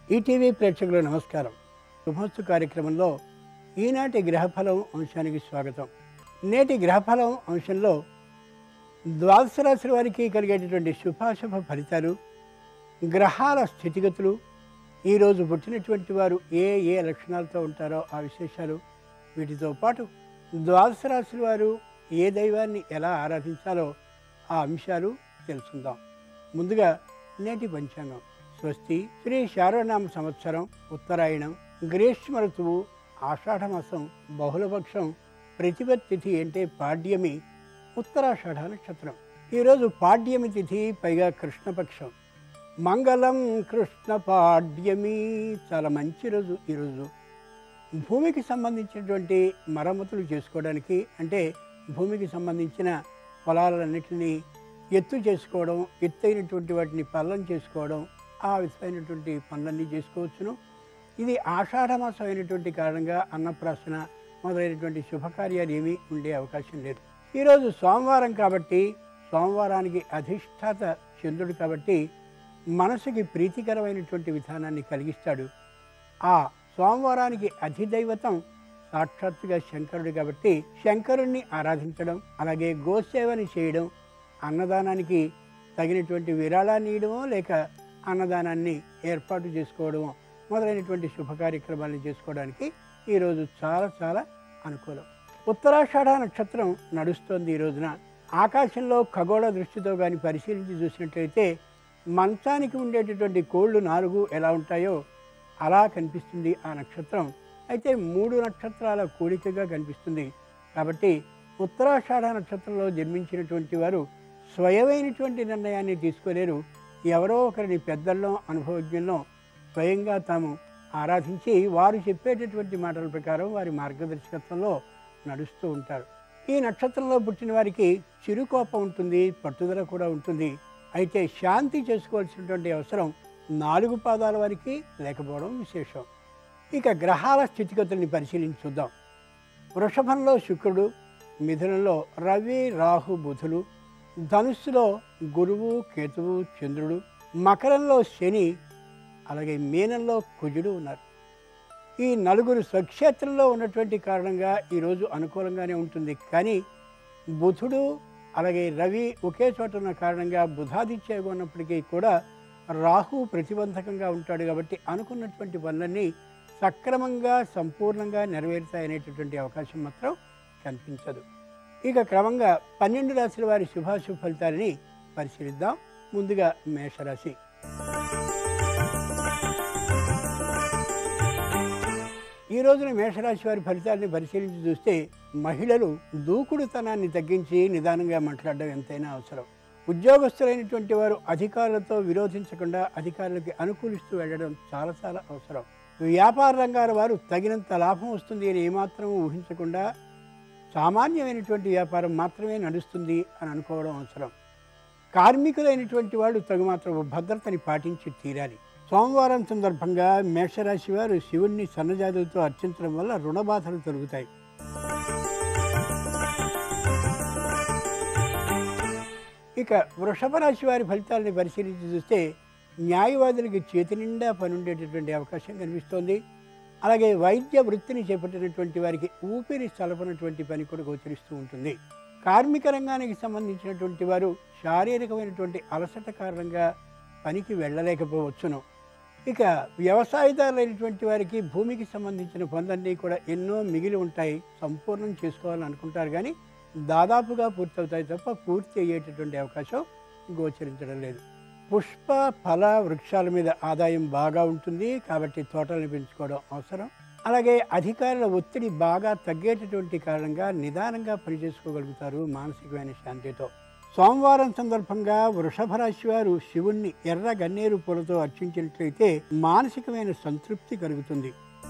ETV ప్రేక్షకుల నమస్కారం శుభోత్సవ కార్యక్రమంలో ఈనాటి గ్రహఫలం అంశానికి స్వాగతం నేటి గ్రహఫలం అంశంలో ద్వాదశ రాశుల వారికి కలిగేటటువంటి శుభాశుభ ఫలితాలు గ్రహాల స్థితిగతులు ఈరోజు పుట్టినటువంటి వారు ఏ ఏ లక్షణాలతో ఉంటారో ఆ విశేషాలు వీటితో పాటు ద్వాదశ రాశుల వారు ఏ దైవాన్ని ఎలా ఆరాధించాలో ఆ అంశాలు తెలుసుకుందాం ముందుగా నేటి పంచాంగం స్వస్తి శ్రీ శారవనామ సంవత్సరం ఉత్తరాయణం గ్రీష్మ ఋతువు ఆషాఢమాసం బహుళపక్షం ప్రతిపత్ తిథి అంటే పాడ్యమి ఉత్తరాషాఢ నక్షత్రం ఈరోజు పాడ్యమి తిథి పైగా కృష్ణపక్షం మంగళం కృష్ణ పాడ్యమి చాలా మంచి రోజు ఈరోజు భూమికి సంబంధించినటువంటి మరమ్మతులు చేసుకోవడానికి అంటే భూమికి సంబంధించిన పొలాలన్నిటినీ ఎత్తు చేసుకోవడం ఎత్తైనటువంటి వాటిని పల్లం చేసుకోవడం ఆ విధమైనటువంటి పనులన్నీ చేసుకోవచ్చును ఇది ఆషాఢ మాసం అయినటువంటి కారణంగా అన్నప్రాసన మొదలైనటువంటి శుభకార్యాలు ఏమీ ఉండే అవకాశం లేదు ఈరోజు సోమవారం కాబట్టి సోమవారానికి అధిష్టాత చంద్రుడు కాబట్టి మనసుకి ప్రీతికరమైనటువంటి విధానాన్ని కలిగిస్తాడు ఆ సోమవారానికి అధిదైవతం సాక్షాత్తుగా శంకరుడు కాబట్టి శంకరుణ్ణి ఆరాధించడం అలాగే గోసేవని చేయడం అన్నదానానికి తగినటువంటి విరాళాన్ని ఇవ్వడమో లేక అన్నదానాన్ని ఏర్పాటు చేసుకోవడమో మొదలైనటువంటి శుభ కార్యక్రమాలను చేసుకోవడానికి ఈరోజు చాలా చాలా అనుకూలం ఉత్తరాషాఢ నక్షత్రం నడుస్తోంది ఈ రోజున ఆకాశంలో ఖగోళ దృష్టితో కానీ పరిశీలించి చూసినట్లయితే మంచానికి ఉండేటటువంటి కోళ్ళు నాలుగు ఎలా ఉంటాయో అలా కనిపిస్తుంది ఆ నక్షత్రం అయితే మూడు నక్షత్రాల కూడికగా కనిపిస్తుంది కాబట్టి ఉత్తరాషాఢ నక్షత్రంలో జన్మించినటువంటి వారు స్వయమైనటువంటి నిర్ణయాన్ని తీసుకోలేరు ఎవరో ఒకరిని పెద్దల్లో అనుభవజ్ఞంలో స్వయంగా తాము ఆరాధించి వారు చెప్పేటటువంటి మాటల ప్రకారం వారి మార్గదర్శకత్వంలో నడుస్తూ ఉంటారు ఈ నక్షత్రంలో పుట్టిన వారికి చిరుకోపం ఉంటుంది పట్టుదల కూడా ఉంటుంది అయితే శాంతి చేసుకోవాల్సినటువంటి అవసరం నాలుగు పాదాల వారికి లేకపోవడం విశేషం ఇక గ్రహాల స్థితిగతుల్ని పరిశీలించి చూద్దాం వృషభంలో శుక్రుడు మిథునంలో రవి రాహు బుధులు ధనుస్సులో గురువు కేతువు చంద్రుడు మకరంలో శని అలాగే మీనంలో కుజుడు ఉన్నారు ఈ నలుగురు స్వక్షేత్రంలో ఉన్నటువంటి కారణంగా ఈరోజు అనుకూలంగానే ఉంటుంది కానీ బుధుడు అలాగే రవి ఒకే చోట ఉన్న కారణంగా బుధాదిత్యగా ఉన్నప్పటికీ కూడా రాహు ప్రతిబంధకంగా ఉంటాడు కాబట్టి అనుకున్నటువంటి పనులన్నీ సక్రమంగా సంపూర్ణంగా నెరవేరుతాయనేటటువంటి అవకాశం మాత్రం కనిపించదు ఇక క్రమంగా పన్నెండు రాశుల వారి శుభాశుభ ఫలితాలని పరిశీలిద్దాం ముందుగా మేషరాశి ఈ రోజున మేషరాశి వారి ఫలితాలని పరిశీలించి చూస్తే మహిళలు దూకుడుతనాన్ని తగ్గించి నిదానంగా మాట్లాడడం ఎంతైనా అవసరం ఉద్యోగస్తులైనటువంటి వారు అధికారులతో విరోధించకుండా అధికారులకి అనుకూలిస్తూ వెళ్ళడం చాలా చాలా అవసరం వ్యాపార రంగాల వారు తగినంత లాభం వస్తుంది అని ఏమాత్రం ఊహించకుండా సామాన్యమైనటువంటి వ్యాపారం మాత్రమే నడుస్తుంది అని అనుకోవడం అవసరం కార్మికులైనటువంటి వాళ్ళు తగు మాత్రం భద్రతని పాటించి తీరాలి సోమవారం సందర్భంగా మేషరాశి వారు శివుణ్ణి సన్నజాతులతో అర్చించడం వల్ల రుణ బాధలు తొలుగుతాయి ఇక వృషభ రాశి వారి ఫలితాలని పరిశీలించి చూస్తే న్యాయవాదులకి చేతి నిండా పని ఉండేటటువంటి అవకాశం కనిపిస్తోంది అలాగే వైద్య వృత్తిని చేపట్టినటువంటి వారికి ఊపిరి చలపనటువంటి పని కూడా గోచరిస్తూ ఉంటుంది కార్మిక రంగానికి సంబంధించినటువంటి వారు శారీరకమైనటువంటి అలసట కారణంగా పనికి వెళ్ళలేకపోవచ్చును ఇక వ్యవసాయదారులైనటువంటి వారికి భూమికి సంబంధించిన పనులన్నీ కూడా ఎన్నో మిగిలి ఉంటాయి సంపూర్ణం చేసుకోవాలని అనుకుంటారు కానీ దాదాపుగా పూర్తవుతాయి తప్ప పూర్తి అయ్యేటటువంటి అవకాశం గోచరించడం లేదు పుష్ప ఫల వృక్షాల మీద ఆదాయం బాగా ఉంటుంది కాబట్టి తోటలను పెంచుకోవడం అవసరం అలాగే అధికారుల ఒత్తిడి బాగా తగ్గేటటువంటి కారణంగా నిదానంగా పనిచేసుకోగలుగుతారు మానసికమైన శాంతితో సోమవారం సందర్భంగా వృషభ రాశి వారు శివుణ్ణి ఎర్ర గన్నేరు పూలతో అర్చించినట్లయితే మానసికమైన సంతృప్తి కలుగుతుంది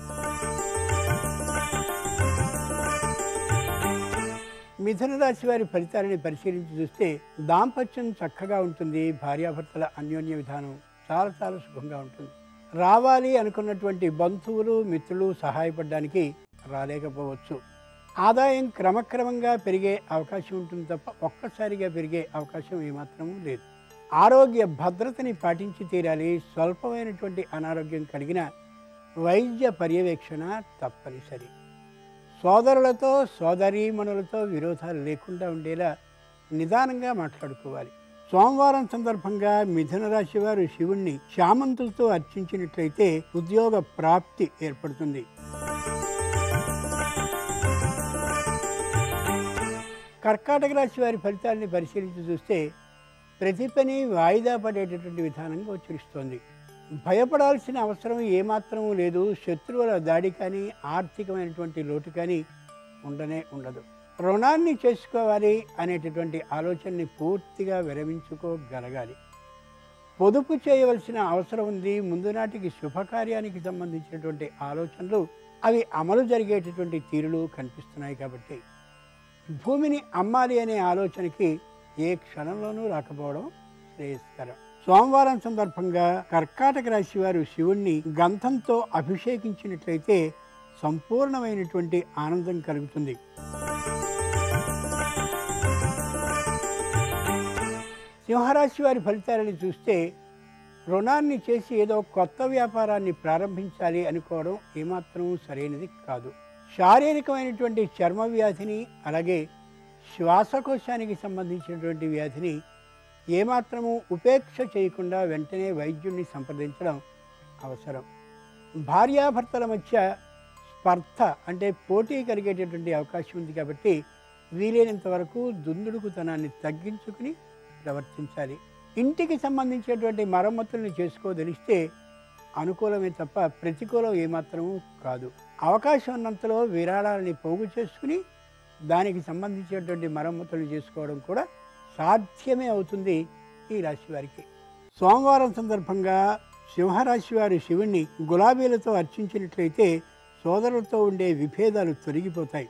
మిథున రాశి వారి ఫలితాలని పరిశీలించి చూస్తే దాంపత్యం చక్కగా ఉంటుంది భార్యాభర్తల అన్యోన్య విధానం చాలా చాలా సుఖంగా ఉంటుంది రావాలి అనుకున్నటువంటి బంధువులు మిత్రులు సహాయపడడానికి రాలేకపోవచ్చు ఆదాయం క్రమక్రమంగా పెరిగే అవకాశం ఉంటుంది తప్ప ఒక్కసారిగా పెరిగే అవకాశం ఏమాత్రం లేదు ఆరోగ్య భద్రతని పాటించి తీరాలి స్వల్పమైనటువంటి అనారోగ్యం కలిగిన వైద్య పర్యవేక్షణ తప్పనిసరి సోదరులతో సోదరీమణులతో విరోధాలు లేకుండా ఉండేలా నిదానంగా మాట్లాడుకోవాలి సోమవారం సందర్భంగా మిథున రాశి వారు శివుణ్ణి శామంతులతో అర్చించినట్లయితే ఉద్యోగ ప్రాప్తి ఏర్పడుతుంది కర్కాటక రాశి వారి ఫలితాలని పరిశీలించి చూస్తే ప్రతి పని వాయిదా పడేటటువంటి విధానంగా గోచరిస్తోంది భయపడాల్సిన అవసరం ఏమాత్రమూ లేదు శత్రువుల దాడి కానీ ఆర్థికమైనటువంటి లోటు కానీ ఉండనే ఉండదు రుణాన్ని చేసుకోవాలి అనేటటువంటి ఆలోచనని పూర్తిగా విరమించుకోగలగాలి పొదుపు చేయవలసిన అవసరం ఉంది ముందు నాటికి శుభకార్యానికి సంబంధించినటువంటి ఆలోచనలు అవి అమలు జరిగేటటువంటి తీరులు కనిపిస్తున్నాయి కాబట్టి భూమిని అమ్మాలి అనే ఆలోచనకి ఏ క్షణంలోనూ రాకపోవడం శ్రేయస్కరం సోమవారం సందర్భంగా కర్కాటక రాశి వారు శివుణ్ణి గంధంతో అభిషేకించినట్లయితే సంపూర్ణమైనటువంటి ఆనందం కలుగుతుంది సింహరాశి వారి ఫలితాలని చూస్తే రుణాన్ని చేసి ఏదో కొత్త వ్యాపారాన్ని ప్రారంభించాలి అనుకోవడం ఏమాత్రం సరైనది కాదు శారీరకమైనటువంటి చర్మ వ్యాధిని అలాగే శ్వాసకోశానికి సంబంధించినటువంటి వ్యాధిని ఏమాత్రము ఉపేక్ష చేయకుండా వెంటనే వైద్యుణ్ణి సంప్రదించడం అవసరం భార్యాభర్తల మధ్య స్పర్ధ అంటే పోటీ కలిగేటటువంటి అవకాశం ఉంది కాబట్టి వీలైనంత వరకు దుందుడుకుతనాన్ని తగ్గించుకుని ప్రవర్తించాలి ఇంటికి సంబంధించినటువంటి మరమ్మతుల్ని చేసుకోదలిస్తే అనుకూలమే తప్ప ప్రతికూలం ఏమాత్రము కాదు అవకాశం ఉన్నంతలో విరాళాలని పోగు చేసుకుని దానికి సంబంధించినటువంటి మరమ్మతులు చేసుకోవడం కూడా సాధ్యమే అవుతుంది ఈ రాశి వారికి సోమవారం సందర్భంగా సింహరాశి వారి శివుణ్ణి గులాబీలతో అర్చించినట్లయితే సోదరులతో ఉండే విభేదాలు తొలగిపోతాయి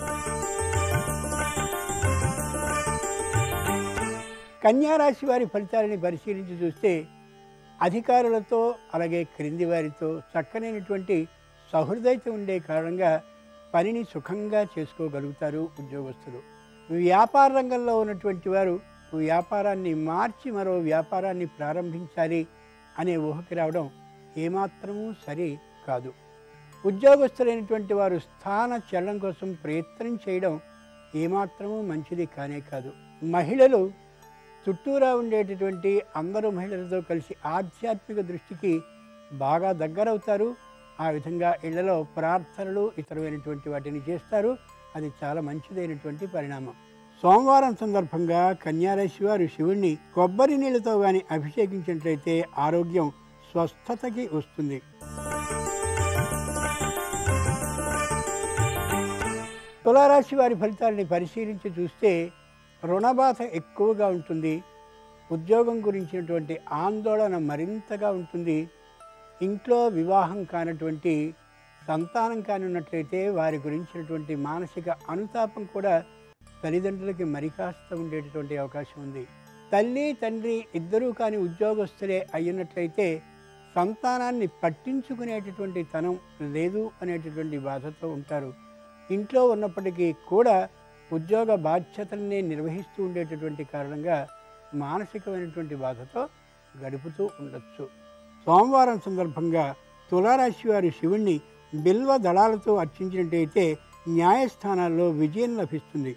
కన్యారాశి వారి ఫలితాలని పరిశీలించి చూస్తే అధికారులతో అలాగే క్రింది వారితో చక్కనైనటువంటి సహృదయత ఉండే కారణంగా పనిని సుఖంగా చేసుకోగలుగుతారు ఉద్యోగస్తులు వ్యాపార రంగంలో ఉన్నటువంటి వారు వ్యాపారాన్ని మార్చి మరో వ్యాపారాన్ని ప్రారంభించాలి అనే ఊహకి రావడం ఏమాత్రమూ సరి కాదు ఉద్యోగస్తులైనటువంటి వారు స్థాన చలనం కోసం ప్రయత్నం చేయడం ఏమాత్రమూ మంచిది కానే కాదు మహిళలు చుట్టూరా ఉండేటటువంటి అందరూ మహిళలతో కలిసి ఆధ్యాత్మిక దృష్టికి బాగా దగ్గరవుతారు ఆ విధంగా ఇళ్లలో ప్రార్థనలు ఇతరమైనటువంటి వాటిని చేస్తారు అది చాలా మంచిదైనటువంటి పరిణామం సోమవారం సందర్భంగా కన్యారాశి వారు శివుణ్ణి కొబ్బరి నీళ్ళతో కానీ అభిషేకించినట్లయితే ఆరోగ్యం స్వస్థతకి వస్తుంది తులారాశి వారి ఫలితాలని పరిశీలించి చూస్తే రుణబాధ ఎక్కువగా ఉంటుంది ఉద్యోగం గురించినటువంటి ఆందోళన మరింతగా ఉంటుంది ఇంట్లో వివాహం కానటువంటి సంతానం కానున్నట్లయితే వారి గురించినటువంటి మానసిక అనుతాపం కూడా తల్లిదండ్రులకి మరికాస్త ఉండేటటువంటి అవకాశం ఉంది తల్లి తండ్రి ఇద్దరూ కాని ఉద్యోగస్తులే అయ్యున్నట్లయితే సంతానాన్ని పట్టించుకునేటటువంటి తనం లేదు అనేటటువంటి బాధతో ఉంటారు ఇంట్లో ఉన్నప్పటికీ కూడా ఉద్యోగ బాధ్యతల్ని నిర్వహిస్తూ ఉండేటటువంటి కారణంగా మానసికమైనటువంటి బాధతో గడుపుతూ ఉండొచ్చు సోమవారం సందర్భంగా తులారాశి వారి శివుణ్ణి బిల్వ దళాలతో అర్చించినట్టయితే న్యాయస్థానాల్లో విజయం లభిస్తుంది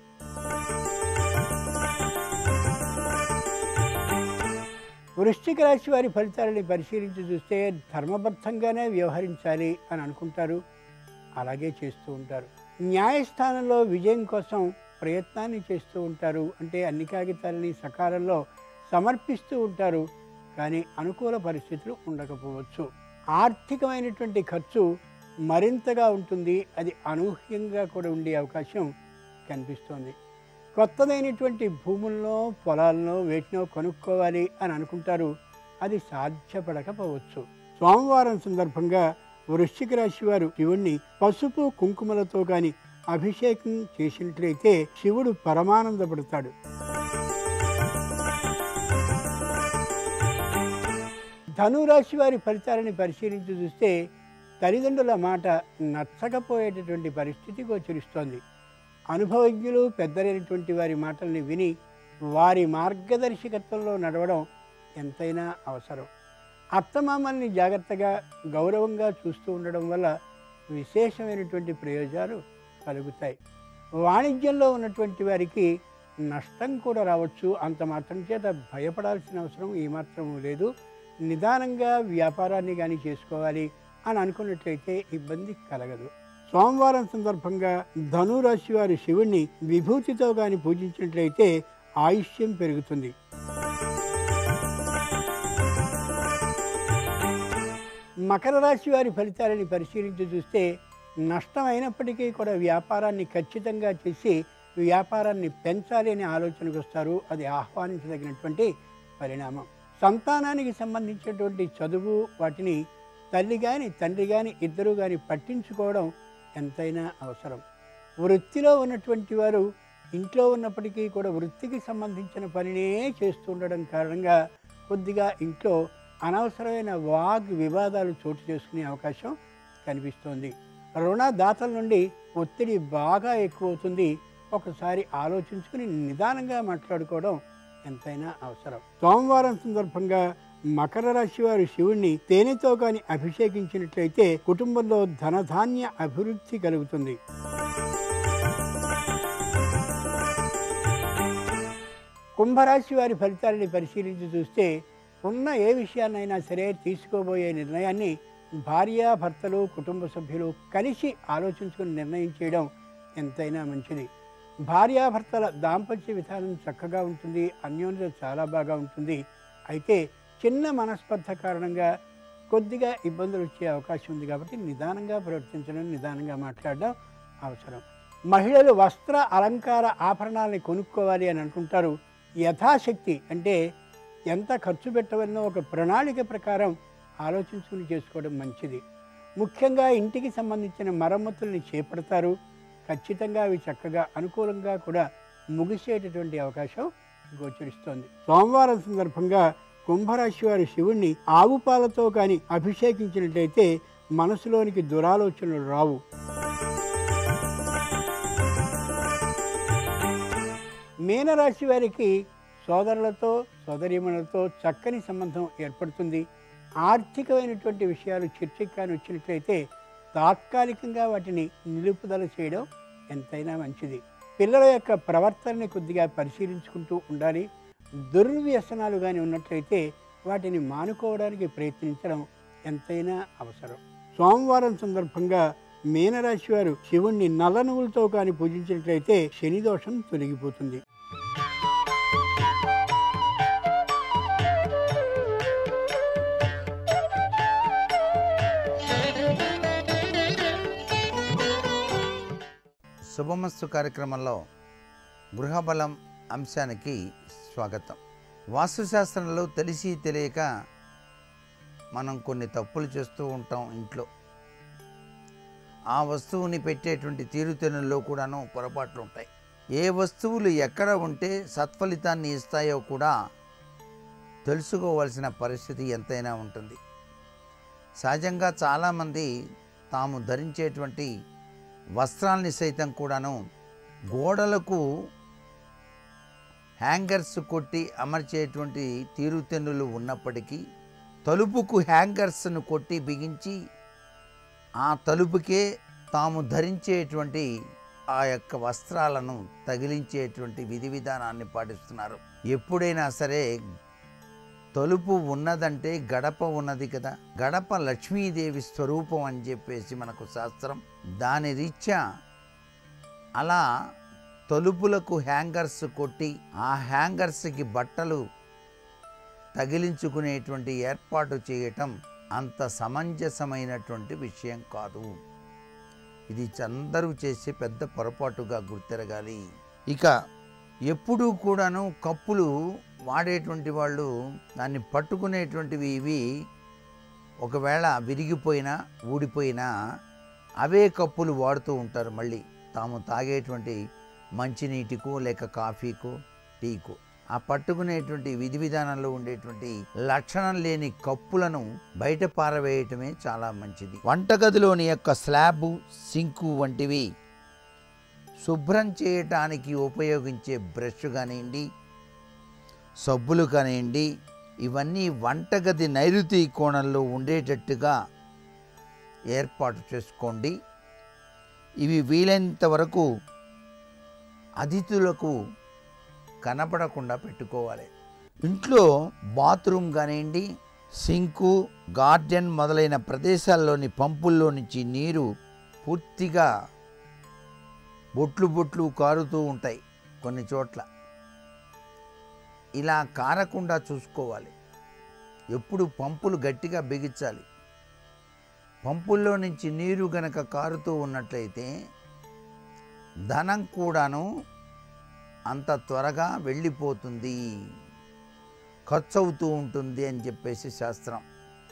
వృశ్చిక రాశి వారి ఫలితాలని పరిశీలించి చూస్తే ధర్మబద్ధంగానే వ్యవహరించాలి అని అనుకుంటారు అలాగే చేస్తూ ఉంటారు న్యాయస్థానంలో విజయం కోసం ప్రయత్నాన్ని చేస్తూ ఉంటారు అంటే అన్ని కాగితాలని సకాలంలో సమర్పిస్తూ ఉంటారు కానీ అనుకూల పరిస్థితులు ఉండకపోవచ్చు ఆర్థికమైనటువంటి ఖర్చు మరింతగా ఉంటుంది అది అనూహ్యంగా కూడా ఉండే అవకాశం కనిపిస్తోంది కొత్తదైనటువంటి భూముల్లో పొలాల్లో వేటినో కొనుక్కోవాలి అని అనుకుంటారు అది సాధ్యపడకపోవచ్చు సోమవారం సందర్భంగా వృశ్చిక రాశి వారు శివుణ్ణి పసుపు కుంకుమలతో గాని అభిషేకం చేసినట్లయితే శివుడు పరమానందపడతాడు ధనురాశి వారి ఫలితాలని పరిశీలించి చూస్తే తల్లిదండ్రుల మాట నచ్చకపోయేటటువంటి పరిస్థితి గోచరిస్తోంది అనుభవజ్ఞులు పెద్దలైనటువంటి వారి మాటల్ని విని వారి మార్గదర్శకత్వంలో నడవడం ఎంతైనా అవసరం అత్తమామల్ని జాగ్రత్తగా గౌరవంగా చూస్తూ ఉండడం వల్ల విశేషమైనటువంటి ప్రయోజనాలు కలుగుతాయి వాణిజ్యంలో ఉన్నటువంటి వారికి నష్టం కూడా రావచ్చు అంత మాత్రం చేత భయపడాల్సిన అవసరం ఏమాత్రం లేదు నిదానంగా వ్యాపారాన్ని కానీ చేసుకోవాలి అని అనుకున్నట్లయితే ఇబ్బంది కలగదు సోమవారం సందర్భంగా ధనురాశి వారి శివుణ్ణి విభూతితో కానీ పూజించినట్లయితే ఆయుష్యం పెరుగుతుంది మకర రాశి వారి ఫలితాలని పరిశీలించి చూస్తే నష్టమైనప్పటికీ కూడా వ్యాపారాన్ని ఖచ్చితంగా చేసి వ్యాపారాన్ని పెంచాలి అనే ఆలోచనకు వస్తారు అది ఆహ్వానించదగినటువంటి పరిణామం సంతానానికి సంబంధించినటువంటి చదువు వాటిని తల్లి కానీ తండ్రి కానీ ఇద్దరు కానీ పట్టించుకోవడం ఎంతైనా అవసరం వృత్తిలో ఉన్నటువంటి వారు ఇంట్లో ఉన్నప్పటికీ కూడా వృత్తికి సంబంధించిన పనినే చేస్తూ ఉండడం కారణంగా కొద్దిగా ఇంట్లో అనవసరమైన వాగ్ వివాదాలు చోటు చేసుకునే అవకాశం కనిపిస్తోంది రుణదాతల నుండి ఒత్తిడి బాగా ఎక్కువ అవుతుంది ఒకసారి ఆలోచించుకుని నిదానంగా మాట్లాడుకోవడం ఎంతైనా అవసరం సోమవారం సందర్భంగా మకర రాశి వారు శివుణ్ణి తేనెతో కానీ అభిషేకించినట్లయితే కుటుంబంలో ధనధాన్య అభివృద్ధి కలుగుతుంది కుంభరాశి వారి ఫలితాలని పరిశీలించి చూస్తే ఉన్న ఏ విషయాన్నైనా సరే తీసుకోబోయే నిర్ణయాన్ని భార్యాభర్తలు కుటుంబ సభ్యులు కలిసి ఆలోచించుకుని నిర్ణయం చేయడం ఎంతైనా మంచిది భార్యాభర్తల దాంపత్య విధానం చక్కగా ఉంటుంది అన్యోన్యత చాలా బాగా ఉంటుంది అయితే చిన్న మనస్పర్ధ కారణంగా కొద్దిగా ఇబ్బందులు వచ్చే అవకాశం ఉంది కాబట్టి నిదానంగా ప్రవర్తించడం నిదానంగా మాట్లాడడం అవసరం మహిళలు వస్త్ర అలంకార ఆభరణాలని కొనుక్కోవాలి అని అనుకుంటారు యథాశక్తి అంటే ఎంత ఖర్చు పెట్టవలనో ఒక ప్రణాళిక ప్రకారం ఆలోచించుకుని చేసుకోవడం మంచిది ముఖ్యంగా ఇంటికి సంబంధించిన మరమ్మతుల్ని చేపడతారు ఖచ్చితంగా అవి చక్కగా అనుకూలంగా కూడా ముగిసేటటువంటి అవకాశం గోచరిస్తోంది సోమవారం సందర్భంగా కుంభరాశి వారి శివుణ్ణి ఆవు పాలతో కానీ అభిషేకించినట్లయితే మనసులోనికి దురాలోచనలు రావు మీనరాశి వారికి సోదరులతో సోదరీమణులతో చక్కని సంబంధం ఏర్పడుతుంది ఆర్థికమైనటువంటి విషయాలు చర్చకి కానీ వచ్చినట్లయితే తాత్కాలికంగా వాటిని నిలుపుదల చేయడం ఎంతైనా మంచిది పిల్లల యొక్క ప్రవర్తనని కొద్దిగా పరిశీలించుకుంటూ ఉండాలి దుర్వ్యసనాలు కానీ ఉన్నట్లయితే వాటిని మానుకోవడానికి ప్రయత్నించడం ఎంతైనా అవసరం సోమవారం సందర్భంగా మీనరాశి వారు శివుణ్ణి నల్ల నువ్వులతో కానీ పూజించినట్లయితే శని దోషం తొలగిపోతుంది శుభమస్తు కార్యక్రమంలో గృహబలం అంశానికి స్వాగతం వాస్తుశాస్త్రంలో తెలిసి తెలియక మనం కొన్ని తప్పులు చేస్తూ ఉంటాం ఇంట్లో ఆ వస్తువుని పెట్టేటువంటి తీరుతెన్నుల్లో కూడాను పొరపాట్లు ఉంటాయి ఏ వస్తువులు ఎక్కడ ఉంటే సత్ఫలితాన్ని ఇస్తాయో కూడా తెలుసుకోవాల్సిన పరిస్థితి ఎంతైనా ఉంటుంది సహజంగా చాలామంది తాము ధరించేటువంటి వస్త్రాల్ని సైతం కూడాను గోడలకు హ్యాంగర్స్ కొట్టి అమర్చేటువంటి తీరుతెన్నులు ఉన్నప్పటికీ తలుపుకు హ్యాంగర్స్ను కొట్టి బిగించి ఆ తలుపుకే తాము ధరించేటువంటి ఆ యొక్క వస్త్రాలను తగిలించేటువంటి విధి విధానాన్ని పాటిస్తున్నారు ఎప్పుడైనా సరే తలుపు ఉన్నదంటే గడప ఉన్నది కదా గడప లక్ష్మీదేవి స్వరూపం అని చెప్పేసి మనకు శాస్త్రం దాని రీత్యా అలా తలుపులకు హ్యాంగర్స్ కొట్టి ఆ హ్యాంగర్స్కి బట్టలు తగిలించుకునేటువంటి ఏర్పాటు చేయటం అంత సమంజసమైనటువంటి విషయం కాదు ఇది అందరూ చేసే పెద్ద పొరపాటుగా గుర్తెరగాలి ఇక ఎప్పుడూ కూడాను కప్పులు వాడేటువంటి వాళ్ళు దాన్ని పట్టుకునేటువంటివి ఇవి ఒకవేళ విరిగిపోయినా ఊడిపోయినా అవే కప్పులు వాడుతూ ఉంటారు మళ్ళీ తాము తాగేటువంటి మంచినీటికో లేక కాఫీకో టీకో ఆ పట్టుకునేటువంటి విధి విధానంలో ఉండేటువంటి లక్షణం లేని కప్పులను బయట పారవేయటమే చాలా మంచిది వంటగదిలోని యొక్క స్లాబు సింకు వంటివి శుభ్రం చేయటానికి ఉపయోగించే బ్రష్ కానివ్వండి సబ్బులు కానివ్వండి ఇవన్నీ వంటగది నైరుతి కోణంలో ఉండేటట్టుగా ఏర్పాటు చేసుకోండి ఇవి వీలైనంత వరకు అతిథులకు కనపడకుండా పెట్టుకోవాలి ఇంట్లో బాత్రూమ్ కానివ్వండి సింకు గార్డెన్ మొదలైన ప్రదేశాల్లోని పంపుల్లో నుంచి నీరు పూర్తిగా బొట్లు బొట్లు కారుతూ ఉంటాయి కొన్ని చోట్ల ఇలా కారకుండా చూసుకోవాలి ఎప్పుడు పంపులు గట్టిగా బిగించాలి పంపుల్లో నుంచి నీరు గనక కారుతూ ఉన్నట్లయితే ధనం కూడాను అంత త్వరగా వెళ్ళిపోతుంది ఖర్చు అవుతూ ఉంటుంది అని చెప్పేసి శాస్త్రం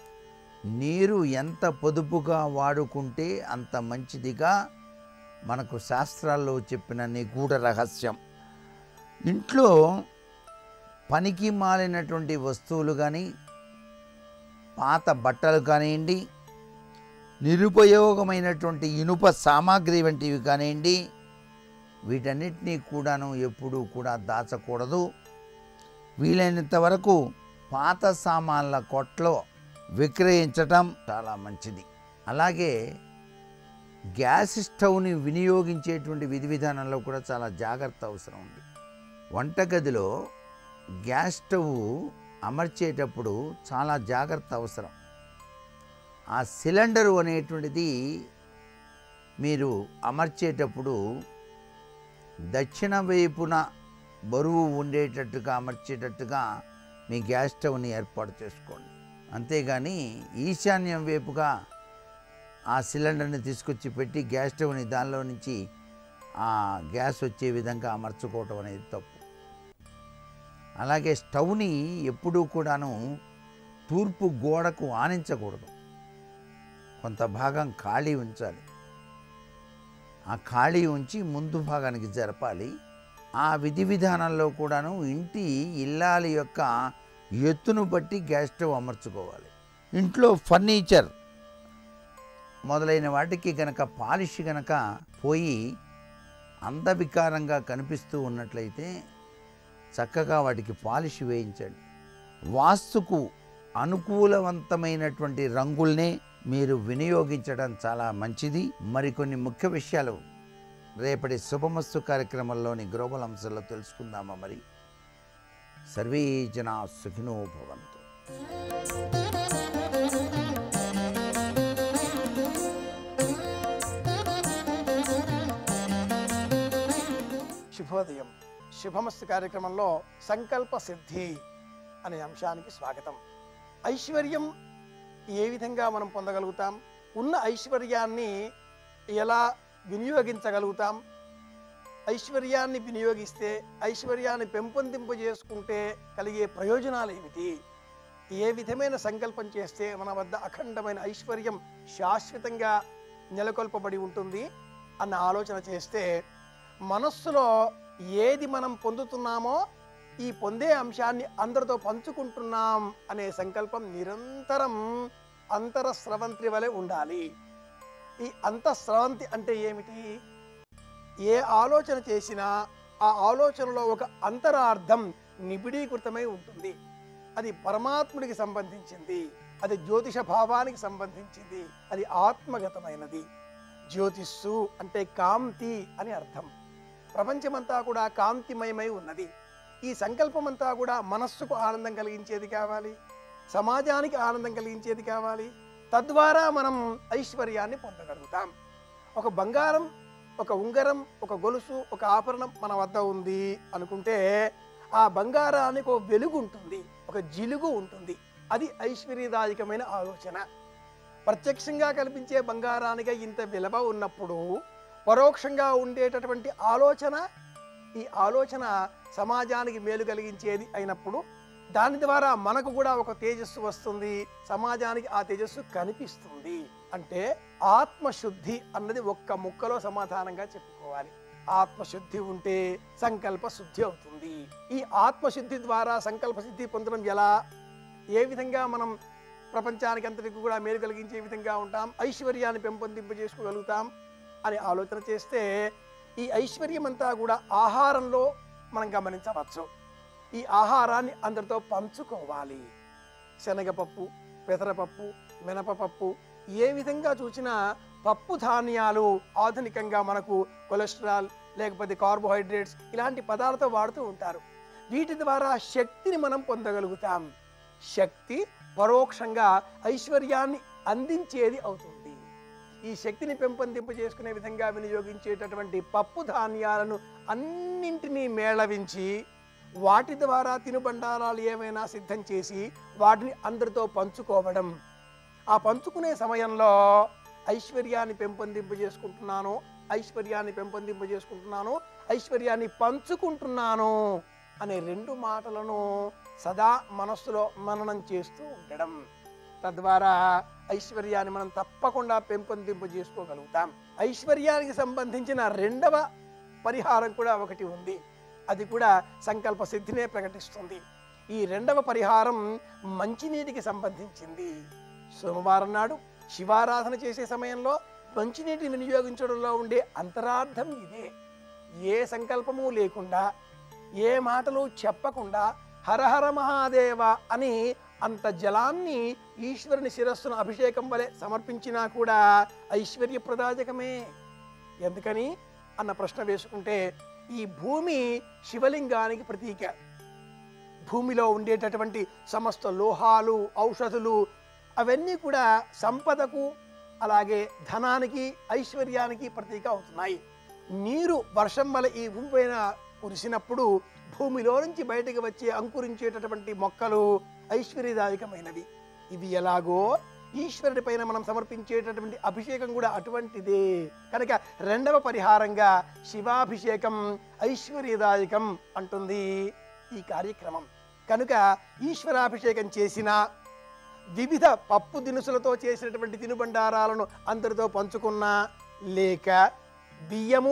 నీరు ఎంత పొదుపుగా వాడుకుంటే అంత మంచిదిగా మనకు శాస్త్రాల్లో చెప్పిన నిగూఢ రహస్యం ఇంట్లో పనికి మాలినటువంటి వస్తువులు కానీ పాత బట్టలు కానివ్వండి నిరుపయోగమైనటువంటి ఇనుప సామాగ్రి వంటివి కానివ్వండి వీటన్నిటినీ కూడాను ఎప్పుడూ కూడా దాచకూడదు వీలైనంత వరకు పాత సామాన్ల కొట్లో విక్రయించటం చాలా మంచిది అలాగే గ్యాస్ స్టవ్ని వినియోగించేటువంటి విధి విధానంలో కూడా చాలా జాగ్రత్త అవసరం ఉంది వంటగదిలో గ్యాస్ స్టవ్ అమర్చేటప్పుడు చాలా జాగ్రత్త అవసరం ఆ సిలిండరు అనేటువంటిది మీరు అమర్చేటప్పుడు దక్షిణ వైపున బరువు ఉండేటట్టుగా అమర్చేటట్టుగా మీ గ్యాస్ స్టవ్ని ఏర్పాటు చేసుకోండి అంతేగాని ఈశాన్యం వైపుగా ఆ సిలిండర్ని తీసుకొచ్చి పెట్టి గ్యాస్ స్టవ్ని దానిలో నుంచి ఆ గ్యాస్ వచ్చే విధంగా అమర్చుకోవటం అనేది తప్పు అలాగే స్టవ్ని ఎప్పుడూ కూడాను తూర్పు గోడకు ఆనించకూడదు కొంత భాగం ఖాళీ ఉంచాలి ఆ ఖాళీ ఉంచి ముందు భాగానికి జరపాలి ఆ విధి విధానంలో కూడాను ఇంటి ఇల్లాలి యొక్క ఎత్తును బట్టి గ్యాస్ స్టవ్ అమర్చుకోవాలి ఇంట్లో ఫర్నిచర్ మొదలైన వాటికి గనక పాలిష్ గనక పోయి అందవికారంగా కనిపిస్తూ ఉన్నట్లయితే చక్కగా వాటికి పాలిష్ వేయించండి వాస్తుకు అనుకూలవంతమైనటువంటి రంగుల్నే మీరు వినియోగించడం చాలా మంచిది మరికొన్ని ముఖ్య విషయాలు రేపటి శుభమస్తు కార్యక్రమంలోని గ్లోబల్ అంశాల్లో తెలుసుకుందామా మరి సర్వే జనా సుఖినో భవంతు శుభోదయం శుభమస్తు కార్యక్రమంలో సంకల్ప సిద్ధి అనే అంశానికి స్వాగతం ఐశ్వర్యం ఏ విధంగా మనం పొందగలుగుతాం ఉన్న ఐశ్వర్యాన్ని ఎలా వినియోగించగలుగుతాం ఐశ్వర్యాన్ని వినియోగిస్తే ఐశ్వర్యాన్ని పెంపొందింపు చేసుకుంటే కలిగే ప్రయోజనాలు ఏమిటి ఏ విధమైన సంకల్పం చేస్తే మన వద్ద అఖండమైన ఐశ్వర్యం శాశ్వతంగా నెలకొల్పబడి ఉంటుంది అన్న ఆలోచన చేస్తే మనస్సులో ఏది మనం పొందుతున్నామో ఈ పొందే అంశాన్ని అందరితో పంచుకుంటున్నాం అనే సంకల్పం నిరంతరం అంతరస్రవంతి వలె ఉండాలి ఈ అంతఃస్రవంతి అంటే ఏమిటి ఏ ఆలోచన చేసినా ఆ ఆలోచనలో ఒక అంతరార్థం నిబిడీకృతమై ఉంటుంది అది పరమాత్ముడికి సంబంధించింది అది జ్యోతిష భావానికి సంబంధించింది అది ఆత్మగతమైనది జ్యోతిస్సు అంటే కాంతి అని అర్థం ప్రపంచమంతా కూడా కాంతిమయమై ఉన్నది ఈ సంకల్పమంతా కూడా మనస్సుకు ఆనందం కలిగించేది కావాలి సమాజానికి ఆనందం కలిగించేది కావాలి తద్వారా మనం ఐశ్వర్యాన్ని పొందగలుగుతాం ఒక బంగారం ఒక ఉంగరం ఒక గొలుసు ఒక ఆభరణం మన వద్ద ఉంది అనుకుంటే ఆ బంగారానికి ఒక వెలుగు ఉంటుంది ఒక జిలుగు ఉంటుంది అది ఐశ్వర్యదాయకమైన ఆలోచన ప్రత్యక్షంగా కల్పించే బంగారానికి ఇంత విలువ ఉన్నప్పుడు పరోక్షంగా ఉండేటటువంటి ఆలోచన ఈ ఆలోచన సమాజానికి మేలు కలిగించేది అయినప్పుడు దాని ద్వారా మనకు కూడా ఒక తేజస్సు వస్తుంది సమాజానికి ఆ తేజస్సు కనిపిస్తుంది అంటే ఆత్మశుద్ధి అన్నది ఒక్క ముక్కలో సమాధానంగా చెప్పుకోవాలి ఆత్మశుద్ధి ఉంటే సంకల్ప శుద్ధి అవుతుంది ఈ ఆత్మశుద్ధి ద్వారా సంకల్ప సిద్ధి పొందడం ఎలా ఏ విధంగా మనం ప్రపంచానికి అంతటికి కూడా మేలు కలిగించే విధంగా ఉంటాం ఐశ్వర్యాన్ని పెంపొందింప చేసుకోగలుగుతాం అని ఆలోచన చేస్తే ఈ ఐశ్వర్యం అంతా కూడా ఆహారంలో మనం గమనించవచ్చు ఈ ఆహారాన్ని అందరితో పంచుకోవాలి శనగపప్పు పెసరపప్పు మినపపప్పు ఏ విధంగా చూసినా పప్పు ధాన్యాలు ఆధునికంగా మనకు కొలెస్ట్రాల్ లేకపోతే కార్బోహైడ్రేట్స్ ఇలాంటి పదార్థం వాడుతూ ఉంటారు వీటి ద్వారా శక్తిని మనం పొందగలుగుతాం శక్తి పరోక్షంగా ఐశ్వర్యాన్ని అందించేది అవుతుంది ఈ శక్తిని పెంపొందింప చేసుకునే విధంగా వినియోగించేటటువంటి పప్పు ధాన్యాలను అన్నింటినీ మేళవించి వాటి ద్వారా తినుబండారాలు ఏమైనా సిద్ధం చేసి వాటిని అందరితో పంచుకోవడం ఆ పంచుకునే సమయంలో ఐశ్వర్యాన్ని పెంపొందింప చేసుకుంటున్నాను ఐశ్వర్యాన్ని పెంపొందింప చేసుకుంటున్నాను ఐశ్వర్యాన్ని పంచుకుంటున్నాను అనే రెండు మాటలను సదా మనస్సులో మననం చేస్తూ ఉండడం తద్వారా ఐశ్వర్యాన్ని మనం తప్పకుండా పెంపొందింప చేసుకోగలుగుతాం ఐశ్వర్యానికి సంబంధించిన రెండవ పరిహారం కూడా ఒకటి ఉంది అది కూడా సంకల్ప సిద్ధినే ప్రకటిస్తుంది ఈ రెండవ పరిహారం మంచినీటికి సంబంధించింది సోమవారం నాడు శివారాధన చేసే సమయంలో మంచినీటిని వినియోగించడంలో ఉండే అంతరార్థం ఇదే ఏ సంకల్పము లేకుండా ఏ మాటలు చెప్పకుండా హరహర మహాదేవ అని అంత జలాన్ని ఈశ్వరుని శిరస్సును అభిషేకం వలె సమర్పించినా కూడా ఐశ్వర్యప్రదాయకమే ఎందుకని అన్న ప్రశ్న వేసుకుంటే ఈ భూమి శివలింగానికి ప్రతీక భూమిలో ఉండేటటువంటి సమస్త లోహాలు ఔషధులు అవన్నీ కూడా సంపదకు అలాగే ధనానికి ఐశ్వర్యానికి ప్రతీక అవుతున్నాయి నీరు వర్షం వల్ల ఈ భూమి పైన కురిసినప్పుడు భూమిలో నుంచి బయటకు వచ్చే అంకురించేటటువంటి మొక్కలు ఐశ్వర్యదాయకమైనవి ఇవి ఎలాగో ఈశ్వరుడి పైన మనం సమర్పించేటటువంటి అభిషేకం కూడా అటువంటిదే కనుక రెండవ పరిహారంగా శివాభిషేకం ఐశ్వర్యదాయకం అంటుంది ఈ కార్యక్రమం కనుక ఈశ్వరాభిషేకం చేసిన వివిధ పప్పు దినుసులతో చేసినటువంటి తినుబండారాలను అందరితో పంచుకున్నా లేక బియ్యము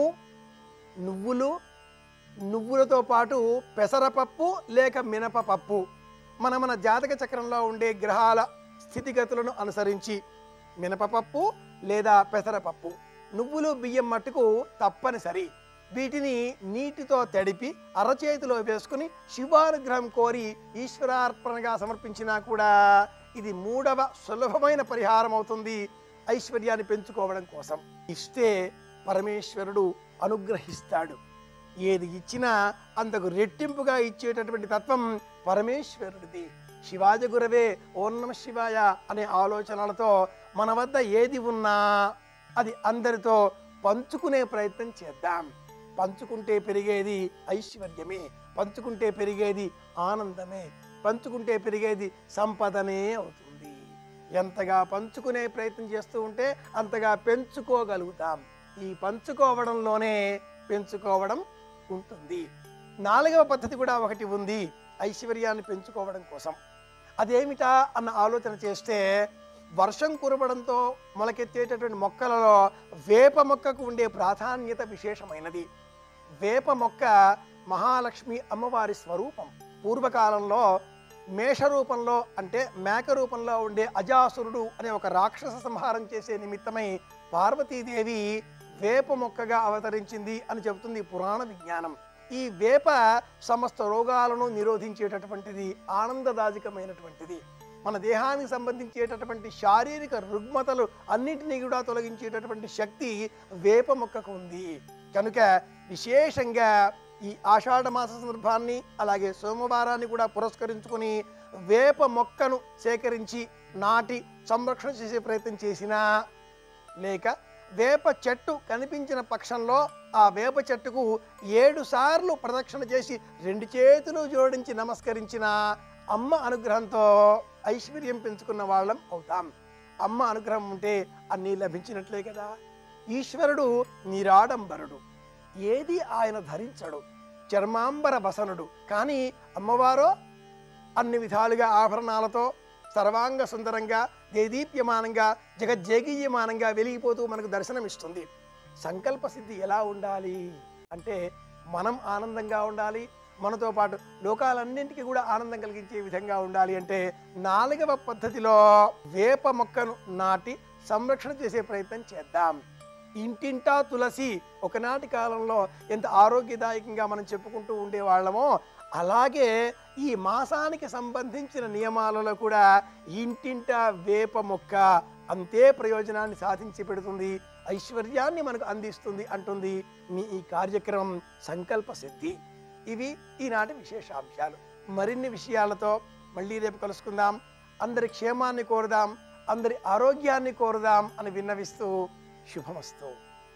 నువ్వులు నువ్వులతో పాటు పెసరపప్పు లేక మినపపప్పు మన మన జాతక చక్రంలో ఉండే గ్రహాల స్థితిగతులను అనుసరించి మినపపప్పు లేదా పెసరపప్పు నువ్వులు బియ్యం మట్టుకు తప్పనిసరి వీటిని నీటితో తడిపి అరచేతిలో వేసుకుని శివానుగ్రహం కోరి ఈశ్వరార్పణగా సమర్పించినా కూడా ఇది మూడవ సులభమైన పరిహారం అవుతుంది ఐశ్వర్యాన్ని పెంచుకోవడం కోసం ఇస్తే పరమేశ్వరుడు అనుగ్రహిస్తాడు ఏది ఇచ్చినా అంతకు రెట్టింపుగా ఇచ్చేటటువంటి తత్వం పరమేశ్వరుడిది శివాజ గురవే ఓం నమ శివాయ అనే ఆలోచనలతో మన వద్ద ఏది ఉన్నా అది అందరితో పంచుకునే ప్రయత్నం చేద్దాం పంచుకుంటే పెరిగేది ఐశ్వర్యమే పంచుకుంటే పెరిగేది ఆనందమే పంచుకుంటే పెరిగేది సంపదనే అవుతుంది ఎంతగా పంచుకునే ప్రయత్నం చేస్తూ ఉంటే అంతగా పెంచుకోగలుగుతాం ఈ పంచుకోవడంలోనే పెంచుకోవడం ఉంటుంది నాలుగవ పద్ధతి కూడా ఒకటి ఉంది ఐశ్వర్యాన్ని పెంచుకోవడం కోసం అదేమిటా అన్న ఆలోచన చేస్తే వర్షం కురవడంతో మొలకెత్తేటటువంటి మొక్కలలో వేప మొక్కకు ఉండే ప్రాధాన్యత విశేషమైనది వేప మొక్క మహాలక్ష్మి అమ్మవారి స్వరూపం పూర్వకాలంలో మేష రూపంలో అంటే మేక రూపంలో ఉండే అజాసురుడు అనే ఒక రాక్షస సంహారం చేసే నిమిత్తమై పార్వతీదేవి వేప మొక్కగా అవతరించింది అని చెబుతుంది పురాణ విజ్ఞానం ఈ వేప సమస్త రోగాలను నిరోధించేటటువంటిది ఆనందదాయకమైనటువంటిది మన దేహానికి సంబంధించేటటువంటి శారీరక రుగ్మతలు అన్నిటినీ కూడా తొలగించేటటువంటి శక్తి వేప మొక్కకు ఉంది కనుక విశేషంగా ఈ ఆషాఢ మాస సందర్భాన్ని అలాగే సోమవారాన్ని కూడా పురస్కరించుకొని వేప మొక్కను సేకరించి నాటి సంరక్షణ చేసే ప్రయత్నం చేసినా లేక వేప చెట్టు కనిపించిన పక్షంలో ఆ వేప చెట్టుకు ఏడు సార్లు ప్రదక్షిణ చేసి రెండు చేతులు జోడించి నమస్కరించిన అమ్మ అనుగ్రహంతో ఐశ్వర్యం పెంచుకున్న వాళ్ళం అవుతాం అమ్మ అనుగ్రహం ఉంటే అన్నీ లభించినట్లే కదా ఈశ్వరుడు నిరాడంబరుడు ఏది ఆయన ధరించడు చర్మాంబర వసనుడు కానీ అమ్మవారో అన్ని విధాలుగా ఆభరణాలతో సర్వాంగ సుందరంగా దేదీప్యమానంగా జగజ్జేగీయమానంగా వెలిగిపోతూ మనకు దర్శనమిస్తుంది సంకల్ప సిద్ధి ఎలా ఉండాలి అంటే మనం ఆనందంగా ఉండాలి మనతో పాటు లోకాలన్నింటికి కూడా ఆనందం కలిగించే విధంగా ఉండాలి అంటే నాలుగవ పద్ధతిలో వేప మొక్కను నాటి సంరక్షణ చేసే ప్రయత్నం చేద్దాం ఇంటింటా తులసి ఒకనాటి కాలంలో ఎంత ఆరోగ్యదాయకంగా మనం చెప్పుకుంటూ ఉండేవాళ్ళమో అలాగే ఈ మాసానికి సంబంధించిన నియమాలలో కూడా ఇంటింట వేప మొక్క అంతే ప్రయోజనాన్ని సాధించి పెడుతుంది ఐశ్వర్యాన్ని మనకు అందిస్తుంది అంటుంది మీ ఈ కార్యక్రమం సంకల్ప సిద్ధి ఇవి ఈనాటి విశేషాంశాలు మరిన్ని విషయాలతో మళ్ళీ రేపు కలుసుకుందాం అందరి క్షేమాన్ని కోరుదాం అందరి ఆరోగ్యాన్ని కోరుదాం అని విన్నవిస్తూ శుభమస్తు